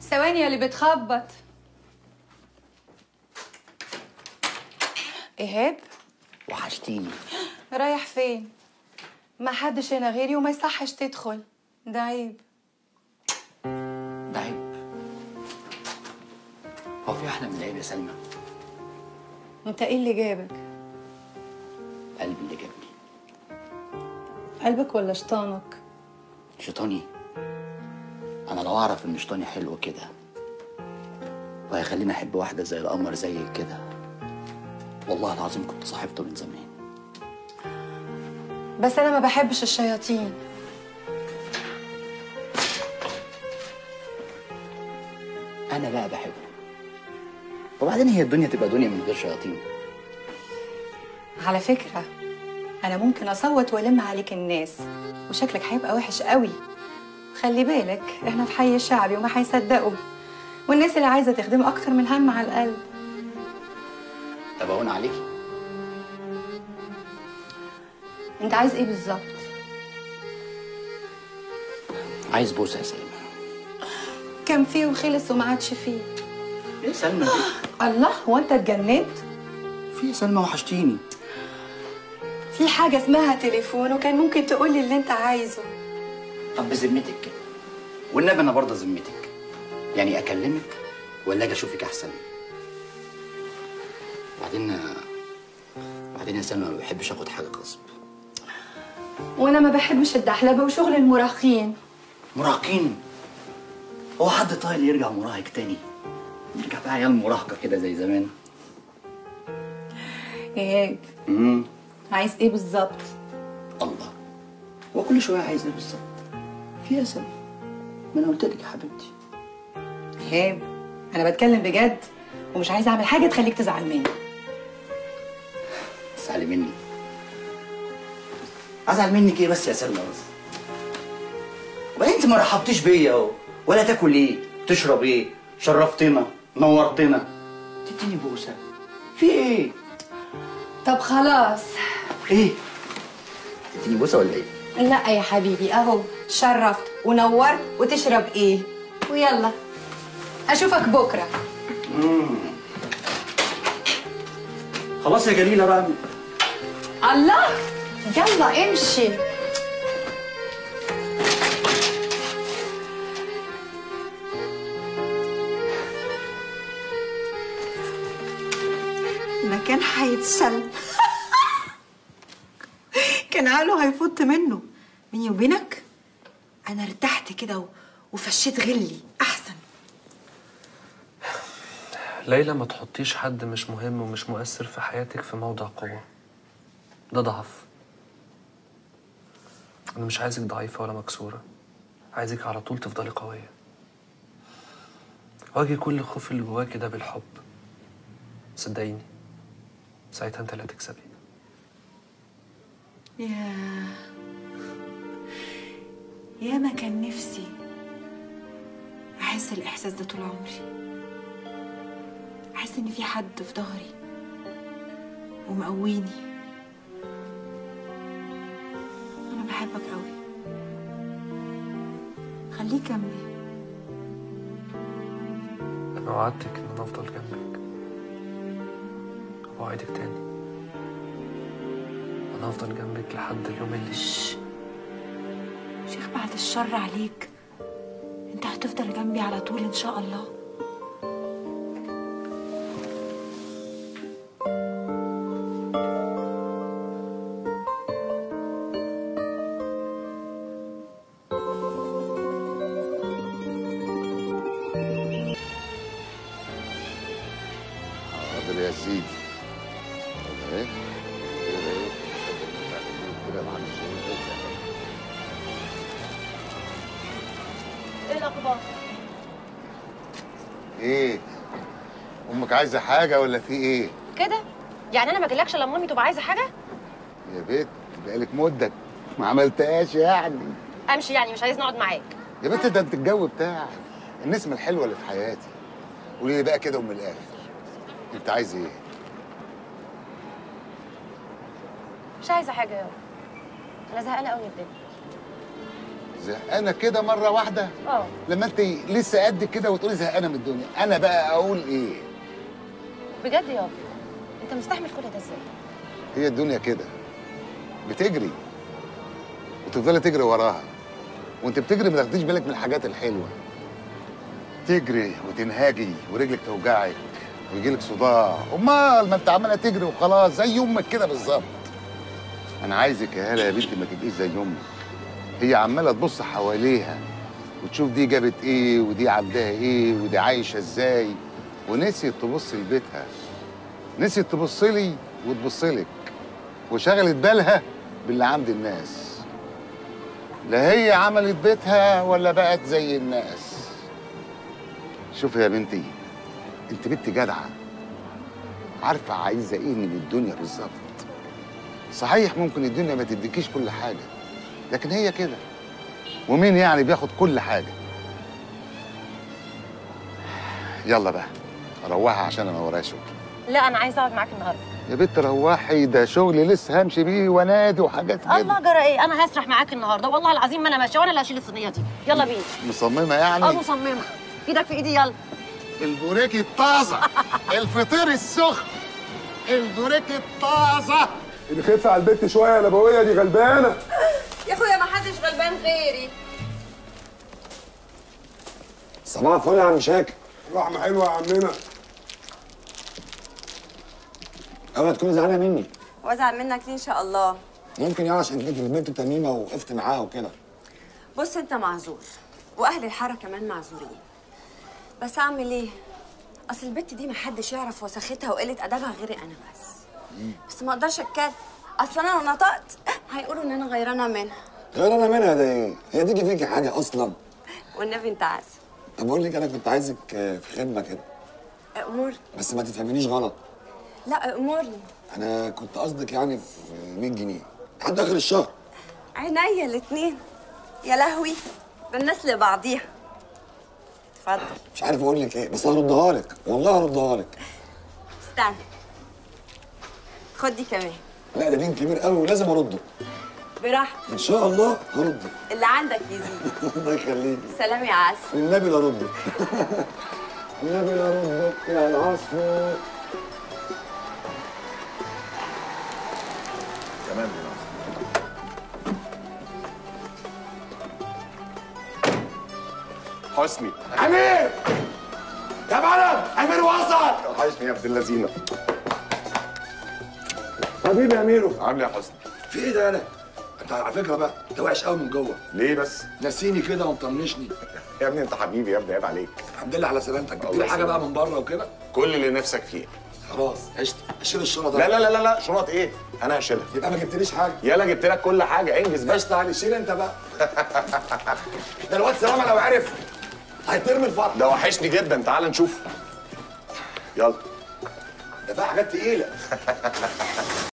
ثواني اللي بتخبط ايهاب وحشتيني رايح فين ما حدش هنا غيري وما يصحش تدخل ده عيب ده عيب هو في احلى من العيب يا سلمى انت ايه اللي جابك قلبي اللي جابني قلبك ولا شيطانك شيطاني انا لو اعرف ان شيطاني حلو كده وهيخليني احب واحده زي القمر زيك كده والله العظيم كنت صاحبته من زمان بس انا ما بحبش الشياطين انا بقى بحبه وبعدين هي الدنيا تبقى دنيا من غير شياطين على فكرة أنا ممكن أصوت وألم عليك الناس وشكلك هيبقى وحش قوي خلي بالك إحنا في حي شعبي وما هيصدقوا والناس اللي عايزة تخدم أكتر من هم على القلب طب اهون عليكي أنت عايز إيه بالظبط؟ عايز بوسه يا سلمى كان فيه وخلص وما عادش فيه ايه يا سلمى دي؟ الله هو أنت اتجننت؟ في يا سلمى وحشتيني في حاجة اسمها تليفون وكان ممكن تقولي اللي أنت عايزه طب بذمتك كده والنبي انا برضه ذمتك يعني اكلمك ولا اجي اشوفك احسن بعدين بعدين يا سلمى ما بحبش اخد حاجه غصب وأنا ما بحبش الدحلبة وشغل المراهقين مراهقين هو حد طايل يرجع مراهق تاني نرجع بقى عيال مراهقه كده زي زمان إيهاب امم عايز إيه بالظبط؟ الله هو كل شويه عايز ايه بالظبط في يا سلمى ما انا قلت لك يا حبيبتي إيهاب أنا بتكلم بجد ومش عايزة أعمل حاجة تخليك تزعل مني تزعلي مني ازعل منك ايه بس يا سلمى بس وبعدين انت ما رحبتيش بيا اهو ولا تاكل ايه تشرب ايه شرفتنا نورتنا تديني بوسه في ايه طب خلاص ايه تديني بوسه ولا ايه لا يا حبيبي اهو شرفت ونورت وتشرب ايه ويلا اشوفك بكره خلاص يا جليله بقى الله يلا امشي مكان هيتسل كان عقله هيفط منه بيني وبينك انا ارتحت كده و- وفشيت غلي احسن ليلى ما تحطيش حد مش مهم ومش مؤثر في حياتك في موضع قوة ده ضعف أنا مش عايزك ضعيفة ولا مكسورة عايزك على طول تفضلي قوية واجهي كل الخوف اللي جواكي ده بالحب صدقيني ساعتها انت اللي هتكسبي يا يا ما كان نفسي احس الاحساس ده طول عمري احس ان في حد في ظهري ومقويني انا بحبك قوي خليك جنبي أنا وعدتك إن أنا أفضل جنبك وأوعدك تاني أنا هفضل جنبك لحد اليوم اللي شيخ بعد الشر عليك انت هتفضل جنبي على طول ان شاء الله حاضر يا سيدي طب ايه كده ايه كده معلش ايه الاخبار ايه امك عايزه حاجه ولا في ايه كده يعني انا ما اجيلكش لما امي تبقى عايزه حاجه يا بنت بقالك مده ما عملتهاش يعني امشي يعني مش عايز نقعد معاك يا بنت ده انت الجو بتاعك النسمه الحلوه اللي في حياتي قولي لي بقى كده ومن الاخر انت عايز ايه مش عايزه حاجه يابا انا زهقانه قوي من الدنيا زهقانه كده مره واحده اه لما انت لسه قد كده وتقولي زهقانه من الدنيا انا بقى اقول ايه بجد يابا انت مستحمل كل ده ازاي هي الدنيا كده بتجري وتفضلي تجري وراها وانت بتجري ما تاخديش بالك من الحاجات الحلوه تجري وتنهاجي ورجلك توجعك ويجيلك صداع امال ما انت عماله تجري وخلاص زي امك كده بالظبط انا عايزك يا هلا يا بنتي ما تبقيش زي امك هي عماله تبص حواليها وتشوف دي جابت ايه ودي عندها ايه ودي عايشه ازاي ونسيت تبص لبيتها نسيت تبص لي وتبص لك وشغلت بالها باللي عند الناس لا هي عملت بيتها ولا بقت زي الناس شوفي يا بنتي انت بنت جدعه عارفه عايزه ايه من الدنيا بالظبط صحيح ممكن الدنيا ما تديكيش كل حاجه لكن هي كده ومين يعني بياخد كل حاجه يلا بقى روحها عشان انا ورايا شغل لا انا عايزه اقعد معاك النهارده يا بنت روحي ده شغل لسه همشي بيه وانادي وحاجات كده الله جرى ايه انا هسرح معاك النهارده والله العظيم ما انا ماشيه وانا اللي هشيل الصينيه دي يلا بينا مصممه اه يعني مصممه ايدك في ايدي يلا البوريك الطازه الفطير السخن البوريك الطازه نخف على البت شويه يا نبويه دي غلبانه يا اخويا ما حدش غلبان غيري صباح الفل يا عم شاكر رحمه حلوه يا عمنا اوعى تكوني زعلانه مني وازعل منك ليه ان شاء الله يمكن يعني عشان جيت للبنت تميمه ووقفت معاها وكده بص انت معذور واهل الحاره كمان معذورين بس اعمل ايه اصل البت دي محدش يعرف وسختها وقله ادبها غيري انا بس بس ما اقدرش اتكلم اصل انا لو نطقت هيقولوا ان انا غيرانه منها غير انا منها ده ايه هي تيجي فيكي حاجه اصلا والنبي انت عارف طب بقول لك انا كنت عايزك آه، في خدمه كده امور بس ما تفهمنيش غلط لا امورني انا كنت قصدك يعني في 100 جنيه لحد اخر الشهر عينيا الاتنين يا لهوي بالناس لبعضيها اتفضل مش عارف اقول لك ايه بس هردها لك والله هردها لك استنى خد دي كمان لا ده دين كبير قوي ولازم ارده براحتك ان شاء الله هرده اللي عندك يزيد الله يخليك سلام يا عسل والنبي لا ردك النبي لا ردك يا العصفور حسني امير يا بلد امير وصل وحشني يا ابن اللذينه حبيبي يا اميرو عامل ايه يا حسني في ايه ده انا انت على فكره بقى انت وحش قوي من جوه ليه بس نسيني كده ومطنشني يا ابني انت حبيبي يا ابني عيب عليك الحمد لله على سلامتك جبت الله لي حاجه بقى من بره وكده كل اللي نفسك فيه خلاص عشت اشيل الشنطه لا لا لا لا لا شنط ايه انا هشيلها يبقى ما جبتليش حاجه يلا جبت لك كل حاجه انجز بس بس تعالى شيل انت بقى ده الواد سلامه لو عرف هيطير من الفرح ده وحشني جدا تعال نشوف يلا ده بقى حاجات تقيله